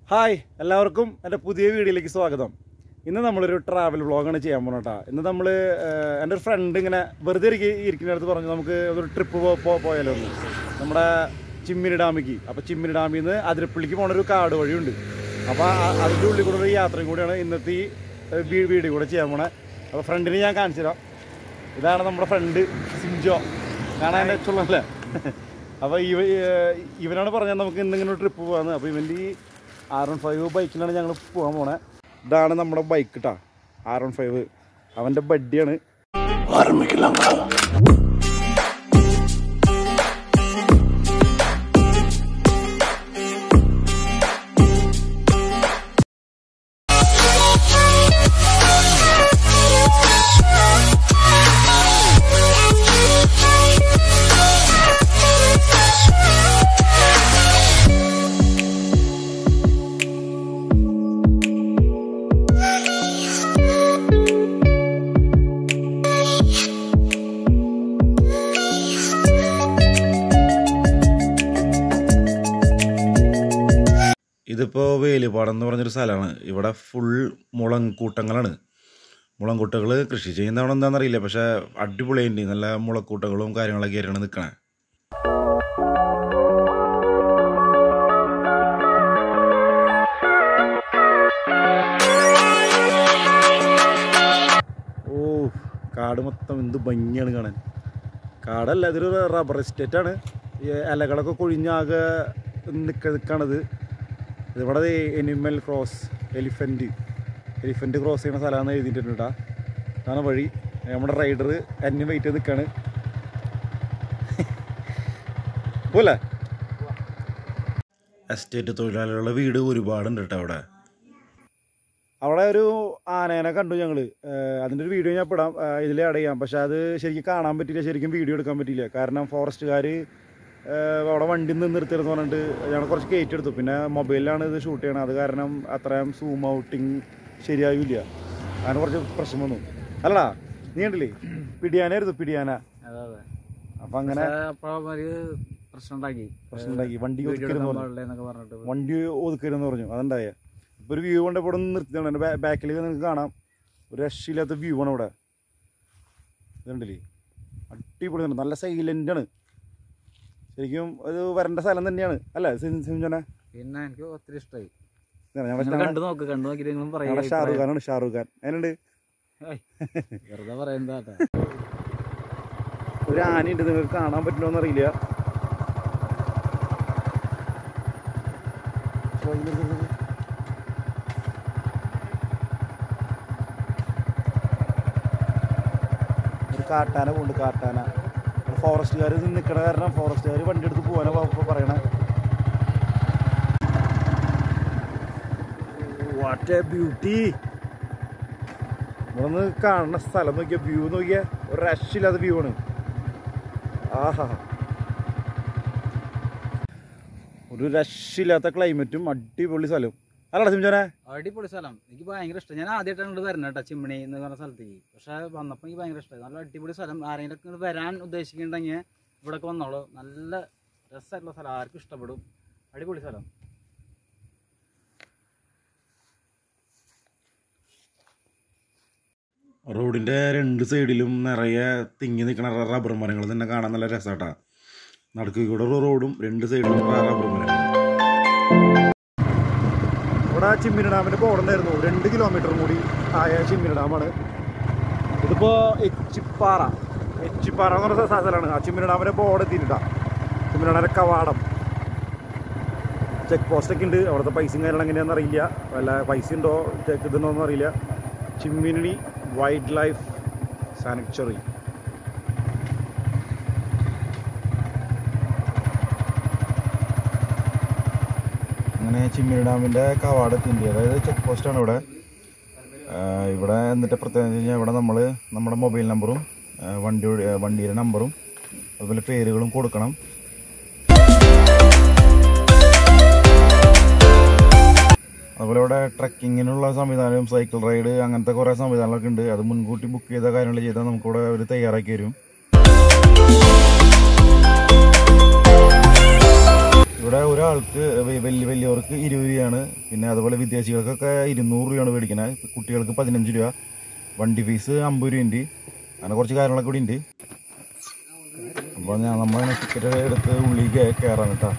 Hi എല്ലാവർക്കും എൻ്റെ പുതിയ വീഡിയോയിലേക്ക് സ്വാഗതം ഇന്ന് നമ്മളൊരു ട്രാവൽ വ്ളോഗാണ് ചെയ്യാൻ പോകുന്നത് കേട്ടോ ഇന്ന് നമ്മൾ എൻ്റെ ഒരു ഫ്രണ്ട് ഇങ്ങനെ വെറുതെ ഇരിക്ക ഇരിക്കുന്നിടത്ത് പറഞ്ഞു നമുക്ക് ഒരു ട്രിപ്പ് പോയാലോ ഒന്ന് നമ്മുടെ ചിമ്മിനി ഡാമിക്ക് അപ്പോൾ ചിമ്മിനി ഡാമിൽ നിന്ന് അതിരപ്പള്ളിക്ക് പോണ ഒരു കാട് വഴിയുണ്ട് അപ്പോൾ അതിൻ്റെ ഉള്ളിൽ കൂടെ ഒരു യാത്രയും കൂടിയാണ് ഇന്നത്തെ ഈ ഏഹ്, വീ- വീഡിയോ കൂടെ ചെയ്യാൻ പോണേ അപ്പോൾ ഫ്രണ്ടിനെ ഞാൻ കാണിച്ചു തരാം ഇതാണ് നമ്മുടെ ഫ്രണ്ട് സിംജോ കാണാൻ ചുള്ളല്ലേ അപ്പോൾ ഇവ ഏർ ഇവനാണ് പറഞ്ഞത് നമുക്ക് ഇന്നിങ്ങനെ ഒരു ട്രിപ്പ് പോകാമെന്ന് അപ്പോൾ ഇവൻ്റെ ഈ ആർ വൺ ഫൈവ് ബൈക്കിലാണ് ഞങ്ങൾ പോകാൻ പോണേ ഇതാണ് നമ്മുടെ ബൈക്ക് കേട്ടോ ആർ വൺ ഫൈവ് അവൻ്റെ ബഡ്ഡിയാണ് ഇതിപ്പോൾ വേലിപ്പാടം എന്ന് പറഞ്ഞൊരു സ്ഥലമാണ് ഇവിടെ ഫുൾ മുളങ്കൂട്ടങ്ങളാണ് മുളങ്കൂട്ടകൾ കൃഷി ചെയ്യുന്നതാണോ എന്താണെന്നറിയില്ല പക്ഷേ അടിപൊളിയുണ്ട് നല്ല മുളക്കൂട്ടകളും കാര്യങ്ങളൊക്കെ ആയിട്ടാണ് നിൽക്കണേ ഓ കാട് മൊത്തം എന്ത് ഭംഗിയാണ് കാണാൻ കാടല്ല ഇതൊരു റബ്ബർ എസ്റ്റേറ്റ് ആണ് ഈ ഇലകളൊക്കെ കൊഴിഞ്ഞാകെ നിൽക്ക നിൽക്കണത് ഇവിടെ ദേ animal cross elephant elephant cross ചെയ്യുന്ന സ്ഥലമാണെന്ന് എഴുതിയിട്ടുണ്ട് കേട്ടോ അതാണ് വഴി നമ്മുടെ റൈഡർ എന്നെ വെയിറ്റ് ചെയ്ത് നിൽക്കാണ് പോലെ എസ്റ്റേറ്റ് തൊഴിലാളികളുടെ വീട് ഒരുപാടുണ്ട് കേട്ടോ അവിടെ അവിടെ ഒരു ആനേനെ കണ്ടു ഞങ്ങൾ അതിൻ്റെ ഒരു വീഡിയോ ഞാൻ പെടാം ഇതിൽ ആഡ് ചെയ്യാം പക്ഷെ അത് ശരിക്കും കാണാൻ പറ്റില്ല ശരിക്കും വീഡിയോ എടുക്കാൻ പറ്റില്ല കാരണം ഫോറസ്റ്റുകാർ അവിടെ വണ്ടി നിന്ന് നിർത്തിയെന്ന് പറഞ്ഞിട്ട് ഞങ്ങൾ കുറച്ച് കയറ്റി എടുത്തു പിന്നെ മൊബൈലിലാണ് ഇത് ഷൂട്ട് ചെയ്യണത് അത് കാരണം അത്രയും സൂം ഔട്ടിങ് ശരിയാവില്ല അങ്ങനെ കുറച്ച് പ്രശ്നം വന്നു അല്ലടാ നീ കണ്ടില്ലേ പിടിയാനായിരുന്നു പിടിയാന അതെ അതെ അപ്പം അങ്ങനെ അപ്പൊ അവര് പ്രശ്നം ഉണ്ടാക്കി പ്രശ്നം ഉണ്ടാക്കി വണ്ടി വീഡിയോ ഒതുക്കരുതെന്ന് എടുക്കാൻ പറഞ്ഞു പാടില്ല എന്നൊക്കെ പറഞ്ഞിട്ട് വണ്ടി ഒതുക്കരുതെന്ന് പറഞ്ഞു അതുണ്ടായ ഇപ്പോൾ ഒരു വ്യൂ കൊണ്ട് ഇവിടെ ഒന്ന് നിർത്തിയാണ് എൻ്റെ ബാക്കിൽ നിങ്ങൾക്ക് കാണാം ഒരു രക്ഷയില്ലാത്ത വ്യൂ ആണ് ഇവിടെ ഇതുണ്ടല്ലേ അടിപൊളി ഉണ്ട്. നല്ല സൈലൻ്റ് ആണ് ശരിക്കും ഒരു വരേണ്ട സ്ഥലം തന്നെയാണ് അല്ലേ സിംജന പിന്നെ എനിക്ക് ഒത്തിരി ഇഷ്ടമായി ഞാൻ നിങ്ങൾ കണ്ടു നോക്ക് കണ്ടു നോക്കിയിട്ട് നിങ്ങളും ഞങ്ങളുടെ പറയാം ഷാറുഖ് ഖാനാണ് ഷാറുഖ് ഖാൻ അതിനുണ്ട് വെറുതെ പറയുന്നതാ ഒരു ആനയുണ്ട് നിങ്ങൾക്ക് കാണാൻ പറ്റുമോ എന്നറിയില്ല ഒരു കാട്ടാന പോകുന്നുണ്ട് കാട്ടാന ഫോറസ്റ്റുകാർ നിൽക്കണ കാരണം ഫോറസ്റ്റുകാർ വണ്ടി എടുത്ത് പോകാനാ ഇപ്പൊ പറയണേ വാട്ട് എ ബ്യൂട്ടി ഇവിടെ നിന്ന് കാണുന്ന സ്ഥലം നോക്കിയ വ്യൂ നോക്കിയ ഒരു രക്ഷയില്ലാത്ത വ്യൂ ആണ് ആഹാ ഒരു രക്ഷയില്ലാത്ത ക്ലൈമറ്റും അടിപൊളി സ്ഥലവും അല്ലടാ സിംജോനെ അടിപൊളി സ്ഥലം എനിക്ക് ഭയങ്കര ഇഷ്ടം ഞാൻ ആദ്യമായിട്ടാണ് ഇങ്ങോട്ട് വരുന്നത് കേട്ടോ ചിമ്മിണി എന്ന് പറഞ്ഞ സ്ഥലത്തേക്ക് പക്ഷെ വന്നപ്പോൾ എനിക്ക് ഭയങ്കര ഇഷ്ടമായി നല്ല അടിപൊളി സ്ഥലം ആരെങ്കിലും ഇങ്ങോട്ട് വരാൻ ഉദ്ദേശിക്കുന്നുണ്ടെങ്കിൽ ഇവിടെയൊക്കെ വന്നോളൂ നല്ല രസമായിട്ടുള്ള സ്ഥലം ആർക്കും ഇഷ്ടപ്പെടും അടിപൊളി സ്ഥലം റോഡിൻ്റെ രണ്ട് സൈഡിലും നിറയെ തിങ്ങി നിൽക്കണ റബ്ബർ മരങ്ങൾ തന്നെ കാണാൻ നല്ല രസമാട്ടാ നടക്കുക കൂടെ ഒരു റോഡും രണ്ട് സൈഡിലും റബ്ബർ മരങ്ങൾ ഇവിടെ ചിമ്മിനി ഡാമിൻ്റെ ബോർഡുണ്ടായിരുന്നു രണ്ട് കിലോമീറ്റർ കൂടി ആയ ചിമ്മിനി ഡാമാണ് ഇതിപ്പോൾ എച്ചിപ്പാറ എച്ചിപ്പാറ എന്ന് പറഞ്ഞ സ്ഥലമാണ് ആ ചിമ്മിനി ഡാമിൻ്റെ ബോർഡ് എത്തിയിട്ടാ ചിമ്മിനി ഡാമിൻ്റെ കവാടം ചെക്ക് പോസ്റ്റൊക്കെ ഉണ്ട് അവിടുത്തെ പൈസയും കാര്യങ്ങളും എങ്ങനെയാണെന്ന് അറിയില്ല വല്ല പൈസ ഉണ്ടോ ചെക്ക് ഇതുണ്ടോ എന്ന് അറിയില്ല ചിമ്മിനി വൈൽഡ് ലൈഫ് സാനിറ്ററി അങ്ങനെ ചിമ്മിനി ഡാമിൻ്റെ കവാടത്തിൻ്റെ അതായത് ചെക്ക് പോസ്റ്റാണ് ഇവിടെ ആ, ഇവിടെ എന്നിട്ട് പ്രത്യേകം വെച്ച് കഴിഞ്ഞാൽ ഇവിടെ നമ്മൾ നമ്മുടെ മൊബൈൽ നമ്പറും ആ, വണ്ടിയുടെ വണ്ടിയുടെ നമ്പറും അതുപോലെ പേരുകളും കൊടുക്കണം അതുപോലെ ഇവിടെ ട്രക്കിങ്ങിനുള്ള സംവിധാനം സൈക്കിൾ റൈഡ് അങ്ങനത്തെ കുറേ സംവിധാനങ്ങളൊക്കെ ഉണ്ട് അത് മുൻകൂട്ടി ബുക്ക് ചെയ്ത കാര്യങ്ങൾ ചെയ്താൽ നമുക്കിവിടെ അവർ തയ്യാറാക്കി തരും ഇവിടെ ഒരാൾക്ക് വെ- വലിയ വലിയവർക്ക് ഇരുപത് രൂപയാണ് പിന്നെ അതുപോലെ വിദേശികൾക്കൊക്കെ ഇരുന്നൂറ് രൂപയാണ് മേടിക്കുന്നത് കുട്ടികൾക്ക് പതിനഞ്ച് രൂപ വണ്ടി ഫീസ് അമ്പത് രൂപ ഉണ്ട് അങ്ങനെ കുറച്ച് കാര്യങ്ങളൊക്കെ ഇവിടെ ഉണ്ട് അപ്പോൾ ഞാൻ നമ്മൾ ടിക്കറ്റ് എടുത്ത് ഉള്ളിൽ കയറാൻ കേട്ടോ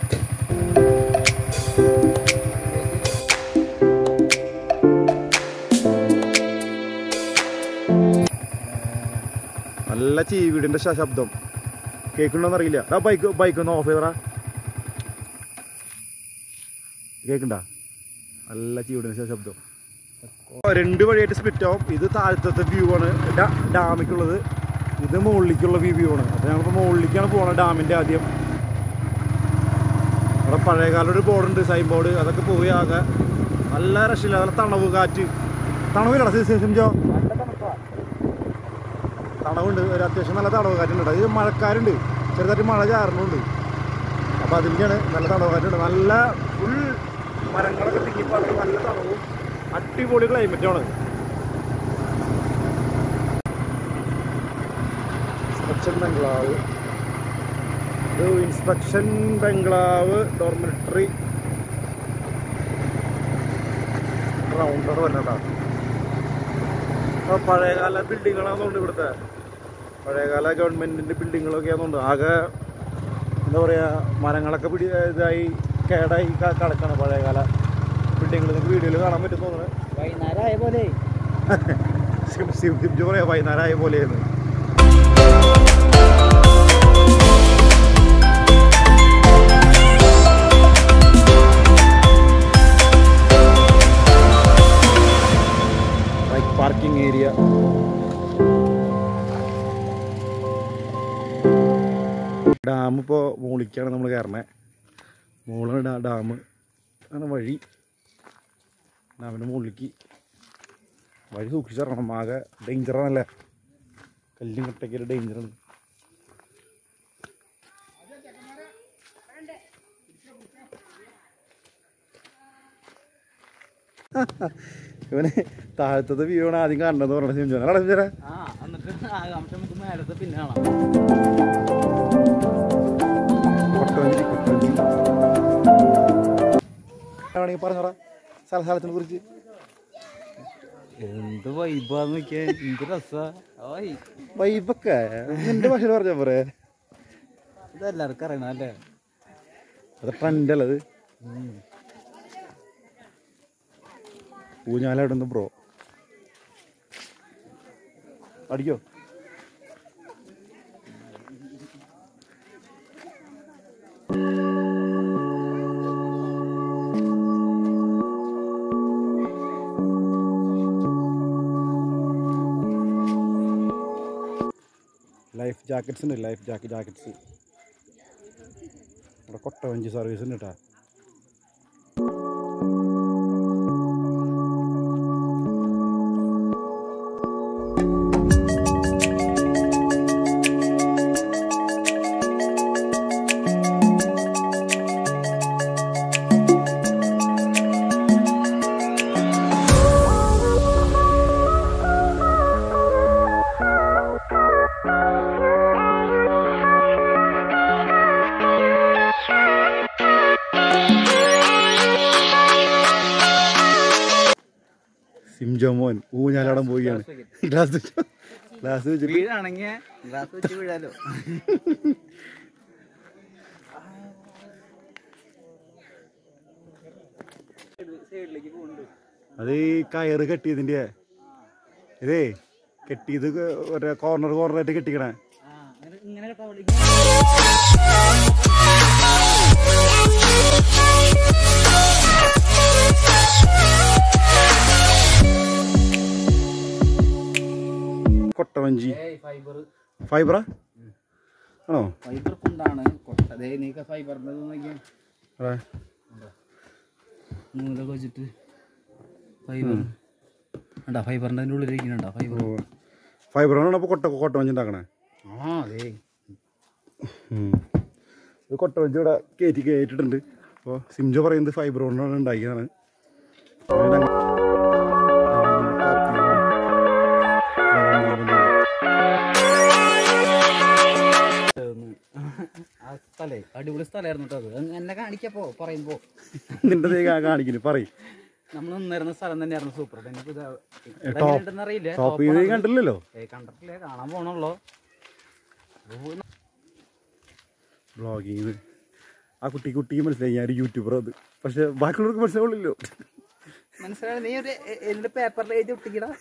നല്ല ചീവീടിന്റെ ശ- ശബ്ദം കേൾക്കണ്ടോന്ന് അറിയില്ല ആ ബൈക്ക് ബൈക്ക് ഒന്ന് ഓഫ് ചെയ്തറാ കേൾക്കണ്ട നല്ല ചീവീടിന്റെ ശ- ശബ്ദം രണ്ട് വഴിയായിട്ട് സ്പ്ലിറ്റ് ആവും ഇത് താഴത്തെ വ്യൂ ആണ് ഡാ- ഡാമിക്കുള്ളത് ഇത് മുകളിലേക്കുള്ള വ്യൂ ആണ് അപ്പോൾ ഞങ്ങളിപ്പോൾ മുകളിലേക്കാണ് പോകണത് ഡാമിൻ്റെ ആദ്യം അവിടെ പഴയകാല ഒരു ബോർഡുണ്ട് സൈൻ ബോർഡ് അതൊക്കെ പോയി ആകെ നല്ല രക്ഷയില്ല നല്ല തണവ് കാറ്റ് തണവില്ലടാ സിംജോ തണവുണ്ട് ഒരു അത്യാവശ്യം നല്ല തണവ് കാറ്റുണ്ട് ഇത് മഴക്കാരുണ്ട് ചെറുതായിട്ട് മഴ ചാറുന്നുണ്ട് അപ്പോൾ അതിൻ്റെയാണ് നല്ല തണവ് കാറ്റുണ്ട് നല്ല ഫുൾ മരങ്ങളൊക്കെ തിങ്ങിപ്പാടും നല്ല തണവും അടിപൊളി ക്ലൈമറ്റാണ് ഇൻസ്പെക്ഷൻ ബംഗ്ലാവ് ഇത് ഇൻസ്പെക്ഷൻ ബംഗ്ലാവ് ഡോർമെട്രി റൗണ്ടർ വരണട്ടാ അപ്പോൾ പഴയകാല ബിൽഡിങ്ങുകളാണെന്നുണ്ട് ഇവിടുത്തെ പഴയകാല ഗവൺമെൻറ്റിൻ്റെ ബിൽഡിങ്ങുകളൊക്കെ ആണെന്നുണ്ട് ആകെ എന്താ പറയുക മരങ്ങളൊക്കെ പിടി ഇതായി കേടായി ക- കിടക്കാണ് പഴയകാല ബിൽഡിങ്ങുകൾ നിങ്ങൾക്ക് വീഡിയോയിൽ കാണാൻ പറ്റും തോന്നുന്നു വൈകുന്നേരം ആയ പോലെ സിം സിം സിംജു പറയാ വൈകുന്നേരമായ പോലെയെന്ന് ബൈക്ക് പാർക്കിംഗ് ഏരിയ ഡാം ഇപ്പോൾ മുകളിലേക്കാണ് നമ്മൾ കയറണേ മുകളിലാണ് ഡാ ഡാം ആണ് വഴി ഡാമിൻ്റെ മുകളിലേക്ക് വഴി സൂക്ഷിച്ചിറങ്ങണം ആകെ ഡേഞ്ചറാണല്ലേ കല്ലും കട്ടയ്ക്ക് ഒരു ഡേഞ്ചറാണ് ഇവന് താഴത്തത്തെ വ്യൂ ആണ് ആദ്യം കാണണമെന്ന് പറഞ്ഞ സിംജോന അടാ സിംജോന ആ എന്നിട്ട് ആകാംക്ഷ നമുക്ക് മേലത്തെ പിന്നെ കാണാം കൊട്ടവഞ്ചി കൊട്ടവഞ്ചി വേണമെങ്കിൽ പറഞ്ഞോടാ സ്ഥല സ്ഥലത്തിനെ കുറിച്ച് എന്ത് വൈബാന്ന് നോക്കിയാ എന്ത് രസാ ഓയ് വൈബൊക്കെ നിന്റെ ഭാഷയിൽ പറഞ്ഞാൽ പോരെ ഇത് എല്ലാവർക്കും അറിയണം അല്ലേ അത് ട്രെൻഡല്ല അത് ഊഞ്ഞാലാടുന്നു ബ്രോ അടിക്കോ ലൈഫ് ജാക്കറ്റ്സ് ഉണ്ട് ലൈഫ് ജാക്കറ്റ് ജാക്കറ്റ്സ് ഇവിടെ കൊട്ടവഞ്ചി സർവീസ് ഉണ്ട് കേട്ടോ സിംജോമോൻ ഊഞ്ഞാലാടം പോവുകയാണ് ഗ്ലാസ് വെച്ചോ? ഗ്ലാസ് വെച്ചിട്ട് വീഴാണെങ്കിൽ ഗ്ലാസ് വെച്ച് വീഴാലോ സൈഡിലേക്ക് പോകുന്നുണ്ട് അത് ഈ കയറ് കെട്ടിയതിൻ്റെ ഇതേ കെട്ടിയത് ഒരു കോർണർ കോർണറായിട്ട് കെട്ടിക്കണേ ആ അങ്ങനെ ഇങ്ങനെ കേട്ടോ അവിടെ കൊട്ടവഞ്ചി ഏയ് ഫൈബർ ഫൈബറാ ആണോ ഫൈബർ കൊണ്ടാണ് കൊട്ട ദേ നീക്ക ഫൈബറിൻ്റെ നോക്കിയാൽ അതെ നൂലൊക്കെ വെച്ചിട്ട് ഫൈബർ ഉണ്ടാ ഫൈബറിൻ്റെ അതിൻ്റെ ഉള്ളിൽ ഇരിക്കുന്നുണ്ടോ ഫൈബർ ഫൈബർ കൊണ്ടാണ് അപ്പോൾ കൊട്ട കൊട്ടവഞ്ചി ഉണ്ടാക്കണേ ആ അതെ ഉം. ഒരു കൊട്ടവഞ്ചി ഇവിടെ കയറ്റി കയറ്റിട്ടുണ്ട് അപ്പോൾ സിംജോ പറയുന്നത് ഫൈബർ കൊണ്ടാണ് ഉണ്ടാക്കിയതാണ് ആ സ്ഥലം സ്ഥലേ അടിപൊളി സ്ഥലമായിരുന്നു കേട്ടോ അത് അങ്ങ് എന്നെ കാണിക്കപ്പോ പറയുമ്പോ നിന്റെ ദേ കാ- കാണിക്കുന്നു പറയും നമ്മൾ നിന്നിരുന്ന സ്ഥലം തന്നെയായിരുന്നു സൂപ്പർ ഇനിയിപ്പോ ഇത് ഇവിടെ top- എങ്ങനെയുണ്ടെന്ന് അറിയില്ല ടോപ്പ് ചെയ്ത് കണ്ടില്ലല്ലോ ഏയ് കണ്ടിട്ടില്ലേ കാണാൻ പോണുള്ളൂ ബ്ലോഗിങ് ആ കുട്ടി കുട്ടിക്ക് മനസ്സിലായി ഞാൻ ഒരു യൂട്യൂബർ അത് പക്ഷെ ബാക്കിയുള്ളവർക്ക് മനസ്സിലാവില്ലല്ലോ മനസ്സിലായി നീ ഒരു എന്റെ പേപ്പറിൽ എഴുതി ഒട്ടിക്കടാ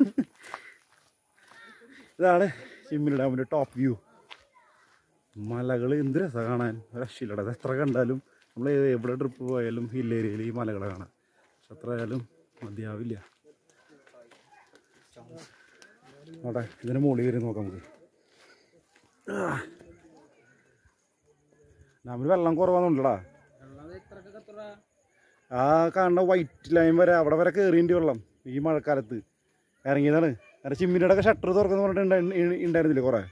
ഇതാണ് ചിമ്മിനി ഡാമിൻ്റെ ടോപ്പ് വ്യൂ മലകൾ എന്ത് രസമാണ് കാണാൻ രക്ഷയില്ലട അത് എത്ര കണ്ടാലും നമ്മൾ എവിടെ ട്രിപ്പ് പോയാലും ഹിൽ ഏരിയയിൽ ഈ മലകളെ കാണാം പക്ഷെ എത്ര ആയാലും മതിയാവില്ല നോട്ടെ ഇതിന് മുകളിൽ കയറി നോക്കാം നമുക്ക് ഡാമിൽ വെള്ളം കുറവാന്നുണ്ടടാ ആ കാണുന്ന വൈറ്റ് ലൈൻ വരെ അവിടെ വരെ കയറിയിട്ട് വെള്ളം ഈ മഴക്കാലത്ത് ഇറങ്ങിയതാണ് കാരണം ചിമ്മിനിയുടെ ഒക്കെ ഷട്ടർ തുറക്കുന്ന പറഞ്ഞിട്ട് ഉണ്ടായി- ഉണ്ടായിരുന്നില്ലേ കുറേ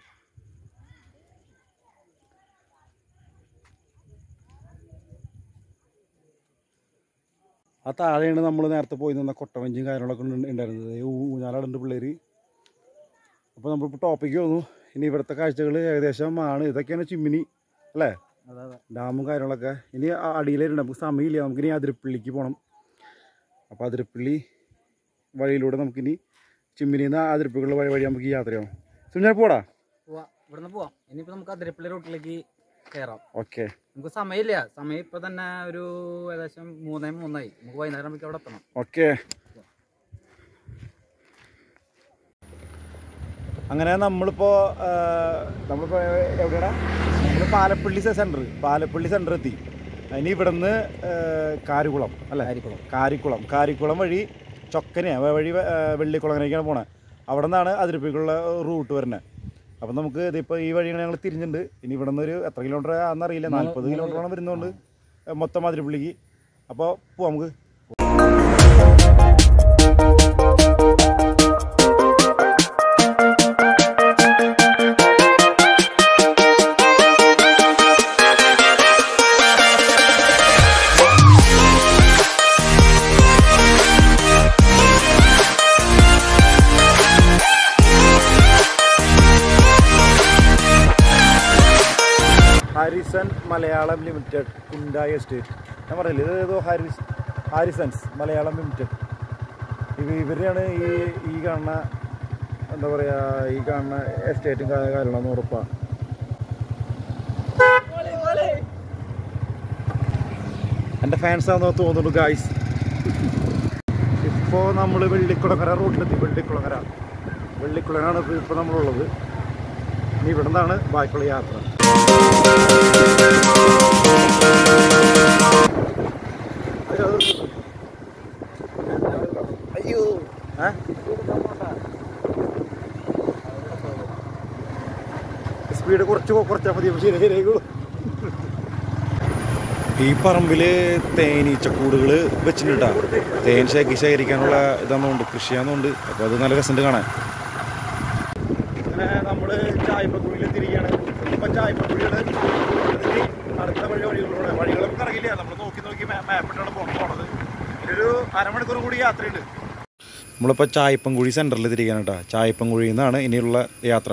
ആ താഴെയാണ് നമ്മൾ നേരത്തെ പോയി നിന്ന കൊട്ടവഞ്ചിയും കാര്യങ്ങളൊക്കെ ഉണ്ട് ഉണ്ടായിരുന്നത് ഈ ഊഞ്ഞാലാടുണ്ട് പിള്ളേർ അപ്പോൾ നമ്മളിപ്പോൾ ടോപ്പിക്ക് വന്നു ഇനി ഇവിടുത്തെ കാഴ്ചകൾ ഏകദേശം ആണ് ഇതൊക്കെയാണ് ചിമ്മിനി അല്ലേ അതെ അതെ ഡാമും കാര്യങ്ങളൊക്കെ ഇനി ആ അടിയിലായിട്ട് നമുക്ക് സമയമില്ല നമുക്കിനി അതിരപ്പള്ളിക്ക് പോകണം അപ്പോൾ അതിരപ്പള്ളി വഴിയിലൂടെ നമുക്കിനി ചിമ്മിനിയിൽ നിന്ന് അതിരപ്പള്ളിയുള്ള വഴി വഴി നമുക്ക് യാത്ര ചെയ്യണം സുഞ്ഞാൽ പോടാ പോവാ ഇവിടുന്ന് പോവാം ഇനിയിപ്പോ നമുക്ക് അതിരപ്പള്ളി റൂട്ടിലേക്ക് കയറാം ഓക്കെ നമുക്ക് സമയമില്ല സമയം ഇപ്പൊ തന്നെ ഒരു ഏകദേശം മൂന്നേ മൂന്നായി നമുക്ക് വൈകുന്നേരം നമുക്ക് അവിടെ എത്തണം ഓക്കെ അങ്ങനെ നമ്മളിപ്പോൾ നമ്മളിപ്പോൾ എവിടെയാടാ നമ്മൾ പാലപ്പള്ളി സെൻറ്റർ പാലപ്പള്ളി സെൻറ്റർ എത്തി ഇനി ഇവിടുന്ന് കാരിക്കുളം അല്ലേ ആയിരിക്കണം കാരിക്കുളം കാരിക്കുളം വഴി ചൊക്കനെയാണ് വഴി ആ, വെള്ളിക്കുളങ്ങരേക്കാണ് പോണത് അവിടെ നിന്നാണ് അതിരപ്പിക്കുള്ള റൂട്ട് വരുന്നത് അപ്പം നമുക്ക് ഇതിപ്പോൾ ഈ വഴി ഞങ്ങൾ തിരിഞ്ഞിട്ടുണ്ട് ഇനി ഇവിടെ നിന്ന് ഒരു എത്ര കിലോമീറ്റർ ആണെന്നറിയില്ല നാൽപ്പത് കിലോമീറ്ററോളം വരുന്നതുകൊണ്ട് മൊത്തം അതിരപ്പള്ളിക്ക് അപ്പോൾ പോവാം നമുക്ക് Harrison Malayalam limited Kundai estate ഞാൻ പറഞ്ഞില്ലേ ഇത് ഏതോ ഹാരിസ് ഹാരിസൺസ് മലയാളം ലിമിറ്റഡ് ഇവ ഇവരെയാണ് ഈ ഈ കാണുന്ന എന്താ പറയുക ഈ കാണുന്ന എസ്റ്റേറ്റും കാര്യങ്ങളൊന്നും ഉറപ്പാണ് എൻ്റെ ഫാൻസാണെന്ന് തോന്നുന്നു ഗായ്സ് ഇപ്പോൾ നമ്മൾ വെള്ളിക്കുളങ്ങര റൂട്ടിലെത്തി വെള്ളിക്കുളങ്ങര വെള്ളിക്കുളനാണ് ഇപ്പോൾ ഇപ്പോൾ നമ്മളുള്ളത് ഇനി ഇവിടെ നിന്നാണ് ബാക്കിയുള്ള യാത്ര അയ്യോ ഏ സ്പീഡ് കുറച്ച് കുറച്ചാൽ മതി അപ്പോൾ ശരി ശരിയായിക്കോളൂ ഈ പറമ്പിൽ തേനീച്ചക്കൂടുകൾ വെച്ചിട്ടുണ്ടാ തേൻ ശേഖി ശേഖരിക്കാനുള്ള ഇതാണെന്നുണ്ട് കൃഷിയാണെന്നുണ്ട് അപ്പോൾ അത് നല്ല രസമുണ്ട് കാണാൻ അങ്ങനെ നമ്മൾ ചായപ്പക്കുഴിയിൽ തിരികെയാണ് ഇപ്പം ചായപ്പക്കുഴിയുടെ അടുത്ത വഴി വഴികളിലൂടെ വഴികൾ നമുക്ക് അറിയില്ല നമ്മൾ നോക്കി നോക്കി മാപ്പിട്ടാണ് പോണത് ഒരു അരമണിക്കൂർ കൂടി യാത്രയുണ്ട് നമ്മളിപ്പോൾ ചായപ്പൻകുഴി സെൻറ്ററിൽ തിരികെയാണ് കേട്ടോ ചായപ്പൻകുഴിയിൽ നിന്നാണ് ഇനിയുള്ള യാത്ര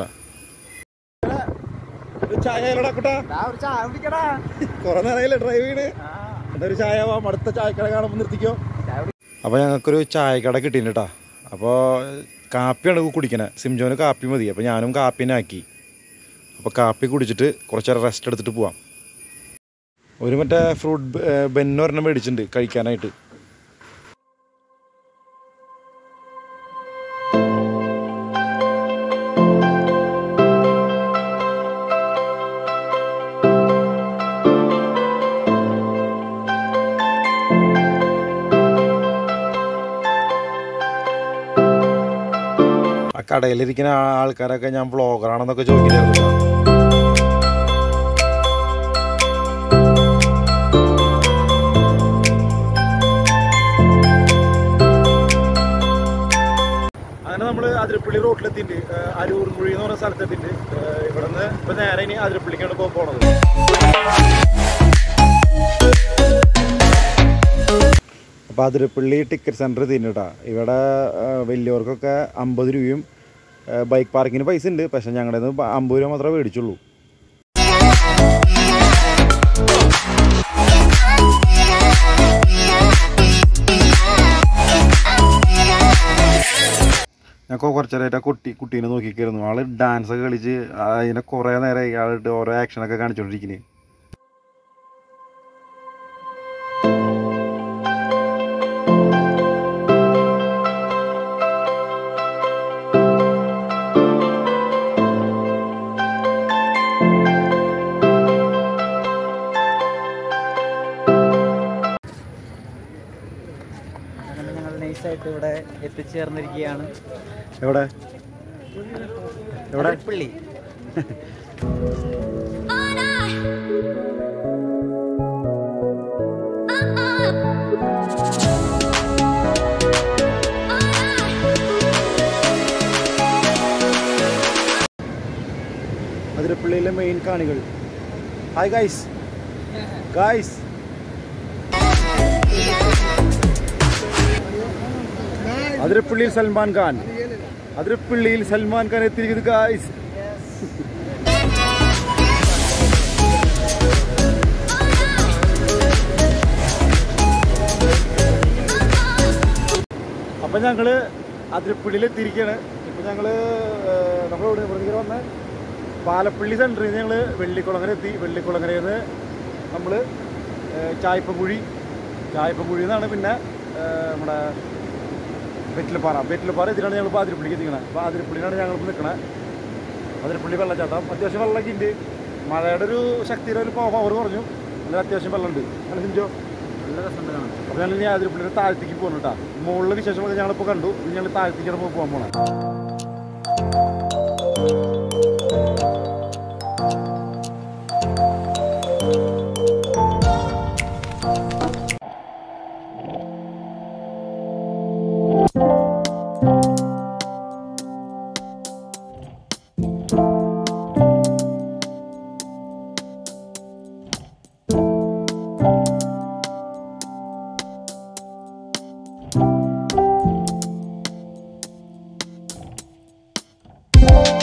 ചായ കുട്ടാ ഒരു ചായ കുടിക്കടാ കുറെ നേരമായില്ലേ ഡ്രൈവ് ചെയ്യണ് എന്നൊരു ചായ ആവാം അടുത്ത ചായക്കട കാണുമ്പോൾ നിർത്തിക്കോ അപ്പോൾ ഞങ്ങൾക്കൊരു ചായക്കട കിട്ടിയിട്ടുണ്ട് കേട്ടോ അപ്പോൾ കാപ്പിയാണ് കുടിക്കണേ സിംജോന് കാപ്പി മതി അപ്പോൾ ഞാനും കാപ്പിനെ ആക്കി അപ്പോൾ കാപ്പി കുടിച്ചിട്ട് കുറച്ച് നേരം റെസ്റ്റ് എടുത്തിട്ട് പോവാം ഒരു മറ്റേ ഫ്രൂട്ട് ബെന്ന് ഒരെണ്ണം മേടിച്ചിട്ടുണ്ട് കഴിക്കാനായിട്ട് ആ കടയിലിരിക്കുന്ന ആ- ആൾക്കാരൊക്കെ ഞാൻ വ്ളോഗറാണെന്നൊക്കെ ചോദിക്കില്ലായിരുന്നു കേട്ടോ. അങ്ങനെ നമ്മൾ അതിരപ്പള്ളി റോട്ടിലെത്തിയിട്ട് അരൂർമുഴി എന്ന് പറഞ്ഞ സ്ഥലത്തെത്തിയിട്ട് ഇവിടെ നിന്ന് ഇപ്പം നേരെ ഇനി അതിരപ്പള്ളിക്കാണ് ഇപ്പോൾ പോണത് അപ്പോൾ അതിരപ്പള്ളി ടിക്കറ്റ് സെൻറ്റർ തിന്നിട്ടാ ഇവിടെ ആ, വലിയവർക്കൊക്കെ അമ്പത് രൂപയും ആ, ബൈക്ക് പാർക്കിന് പൈസ ഉണ്ട് പക്ഷെ ഞങ്ങളുടെ നിന്ന് അമ്പത് രൂപ മാത്രമേ മേടിച്ചുള്ളൂ ഞാൻ കുറച്ച് നേരമായിട്ട് ആ കുട്ടി കുട്ടീനെ നോക്കിക്കായിരുന്നു ആള് ഡാൻസ് ഒക്കെ കളിച്ച് അതിനെ കുറേ നേരമായി ആളിട്ട് ഓരോ ആക്ഷനൊക്കെ കാണിച്ചുകൊണ്ടിരിക്കുന്നത് അങ്ങനെ ഞങ്ങൾ നൈസായിട്ട് ഇവിടെ എത്തിച്ചേർന്നിരിക്കുകയാണ് എവിടെ എവിടെ പള്ളി അതിരപ്പള്ളിയിലെ മെയിൻ കാണികൾ ഹായ് ഗൈസ് ഗൈസ് അതിരപ്പള്ളിയിൽ സൽമാൻ ഖാൻ അതിരപ്പള്ളിയിൽ സൽമാൻ ഖാൻ എത്തിയിരിക്കുന്നത് ഗൈസ് അപ്പം ഞങ്ങൾ അതിരപ്പള്ളിയിൽ എത്തിയിരിക്കുകയാണ് ഇപ്പം ഞങ്ങൾ നമ്മൾ ഇവിടെ ഇവിടെ വന്ന് പാലപ്പള്ളി സെൻറ്ററിൽ നിന്ന് ഞങ്ങൾ വെള്ളിക്കുളങ്ങര എത്തി വെള്ളിക്കുളങ്ങരയിൽ നിന്ന് നമ്മൾ ചായപ്പക്കുഴി ചായപ്പക്കുഴി നിന്നാണ് പിന്നെ ഏഹ്, നമ്മുടെ വെറ്റിലപ്പാറ വെറ്റിലപ്പാറ ഇതിലാണ് ഞങ്ങൾ പാതിരപ്പള്ളിക്ക് എത്തിക്കണത് അപ്പോൾ ആതിരപ്പള്ളിയിലാണ് ഞങ്ങൾ നിൽക്കണത് അതിരപ്പള്ളി വെള്ളച്ചാട്ടം അത്യാവശ്യം വെള്ളമൊക്കെ ഉണ്ട് മഴയുടെ ഒരു ശക്തിയുടെ ഒരു പവർ കുറഞ്ഞു നല്ല അത്യാവശ്യം വെള്ളമുണ്ട് അല്ല സിഞ്ചോ നല്ല രസമുണ്ട് കാണാൻ അപ്പോൾ ഞങ്ങൾ ഇനി ആതിരപ്പള്ളിയുടെ താഴത്തേക്ക് പോകുന്നു കേട്ടോ മുകളിലെ വിശേഷങ്ങളൊക്കെ ഞങ്ങളിപ്പോൾ കണ്ടു ഇനി ഞങ്ങൾ താഴത്തേക്കാണ് ഇപ്പോൾ പോകാൻ പോണത് Thank